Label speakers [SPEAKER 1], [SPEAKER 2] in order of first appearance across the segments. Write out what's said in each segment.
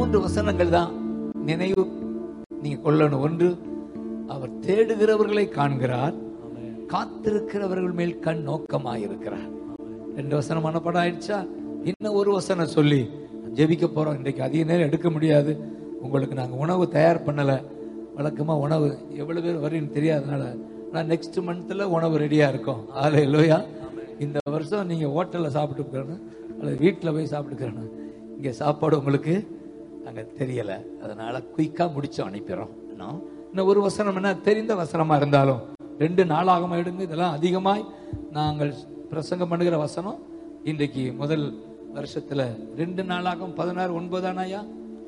[SPEAKER 1] மூன்று வசனங்கள் தான் நினைவு நீங்க கொள்ளணும் ஒன்று அவர் தேடுகிறவர்களை காண்கிறார் காத்திருக்கிறவர்கள் மேல் கண் நோக்கமாயிருக்கிறார் ரெண்டு வசனம் மனப்படம் ஆயிடுச்சா இன்னும் ஒரு வசனம் சொல்லி ஜெபிக்க போறோம் இன்றைக்கு அதிக நேரம் எடுக்க முடியாது உங்களுக்கு நாங்க உணவு தயார் பண்ணல வழக்கமா உணவு எவ்வளவு பேர் வருன்னு தெரியாதனால ஆனா நெக்ஸ்ட் மந்த்ல உணவு ரெடியா இருக்கும் ஆலே லோயா இந்த வருஷம் நீங்க ஹோட்டல்ல சாப்பிட்டுக்கணும் அல்லது வீட்டில் போய் சாப்பிட்டுக்கிறணும் இங்க சாப்பாடு உங்களுக்கு அங்க தெரியல அதனால குயிக்கா முடிச்சு அனுப்பிடுறோம் இன்னும் இன்னும் ஒரு வசனம் என்ன தெரிந்த வசனமா இருந்தாலும் ரெண்டு நாளாகமா எடுங்க இதெல்லாம் அதிகமாய் நாங்கள் பிரசங்கம் பண்ணுகிற வசனம் இன்றைக்கு முதல் வருஷத்துல ரெண்டு நாளாகும் பதினாறு ஒன்பதானாயா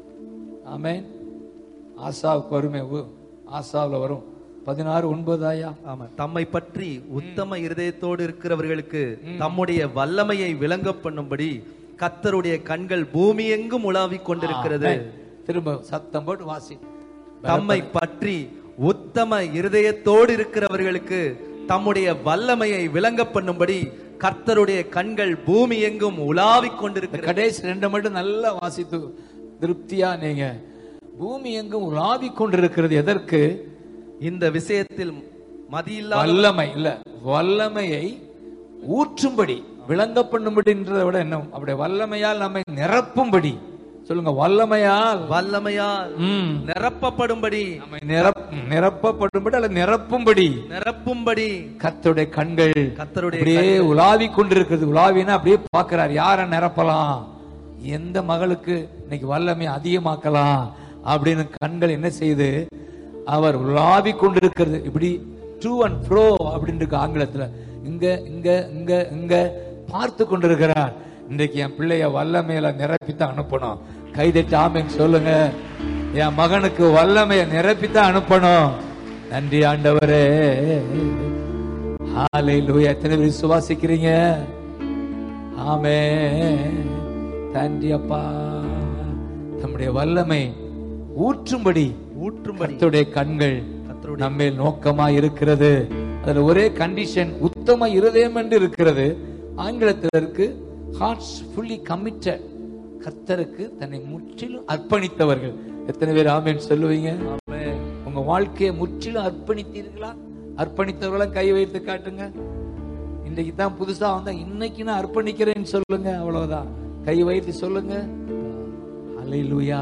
[SPEAKER 1] ஆமென் ஆசாவுக்கு வருமே உ- ஆசாவுல வரும் பதினாறு ஒன்பதாயா
[SPEAKER 2] ஆமா தம்மை பற்றி உத்தம இருதயத்தோடு இருக்கிறவர்களுக்கு தம்முடைய வல்லமையை விளங்க பண்ணும்படி கத்தருடைய கண்கள் பூமி எங்கும் உலாவிக் கொண்டிருக்கிறது
[SPEAKER 1] ஆமென். திரும்ப சத்தம் போட்டு வாசி
[SPEAKER 2] தம்மை பற்றி உத்தம இருதயத்தோடு இருக்கிறவர்களுக்கு தம்முடைய வல்லமையை விளங்க பண்ணும்படி கர்த்தருடைய கண்கள் பூமி எங்கும் உலாவிக்
[SPEAKER 1] இந்த
[SPEAKER 2] கொண்டிருக்கிறது
[SPEAKER 1] கடைசி ரெண்டை மட்டும் நல்லா வாசித்து திருப்தியா நீங்க பூமி எங்கும் உலாவிக் கொண்டிருக்கிறது எதற்கு
[SPEAKER 2] இந்த விஷயத்தில் மதியில்லா
[SPEAKER 1] வல்லமை இல்ல வல்லமையை ஊற்றும்படி விளங்க பண்ணும்படின்றதை விட என்ன அப்படி வல்லமையால் நம்மை நிரப்பும்படி சொல்லுங்க வல்லமையால்
[SPEAKER 2] வல்லமையால்
[SPEAKER 1] ம்,
[SPEAKER 2] நிரப்பப்படும்படி
[SPEAKER 1] நம்மை நிரப் நிரப்பப்படும்படி அல்ல நிரப்பும்படி
[SPEAKER 2] நிரப்பும்படி
[SPEAKER 1] கர்த்தருடைய கண்கள்
[SPEAKER 2] கர்த்தருடைய
[SPEAKER 1] அப்படியே உலாவிக் கொண்டிருக்கிறது உலாவினா அப்படியே பார்க்கிறார் யாரை நிரப்பலாம் எந்த மகளுக்கு இன்னைக்கு வல்லமை அதிகமாக்கலாம் அப்படின்னு கண்கள் என்ன செய்யுது அவர் உலாவிக் கொண்டிருக்கிறது இப்படி டு அண்ட் ப்ரோ அப்படின்னு இருக்கு ஆங்கிலத்துல இங்க இங்க இங்க இங்க பார்த்து கொண்டிருக்கிறார் இன்றைக்கு என் பிள்ளைய வல்லமையில நிரப்பித்தான் அனுப்பணும் கைதட்டி ஆமென் சொல்லுங்க என் மகனுக்கு வல்லமையை நிரப்பித்தான் அனுப்பணும் நன்றி ஆண்டவரே ஹalleluya எத்தனை பேர் விசுவாசிக்கிறீங்க ஆமே நன்றி அப்பா நம்முடைய வல்லமை ஊற்றும்படி
[SPEAKER 2] ஊற்றும்படி
[SPEAKER 1] கர்த்தருடைய கண்கள்
[SPEAKER 2] கர்த்தருடைய
[SPEAKER 1] நம்மேல் நோக்கமா இருக்கிறது அதுல ஒரே கண்டிஷன் உத்தம இருதயம் என்று இருக்கிறது ஆங்கிலத்தில் இருக்கு ஹார்ட்ஸ் ஃபுல்லி கமிட்டட் கர்த்தருக்கு தன்னை முற்றிலும் அர்ப்பணித்தவர்கள் எத்தனை பேர் ஆமென் சொல்லுவீங்க உங்க வாழ்க்கையை முற்றிலும் அர்ப்பணித்தீர்களா அர்ப்பணித்தவர்களை கை வைத்து காட்டுங்க இன்னைக்கு தான் புதுசா வந்தா இன்னைக்கு நான் அர்ப்பணிக்கிறேன்னு சொல்லுங்க அவ்வளவுதான் கை வைத்து சொல்லுங்க அல்லேலூயா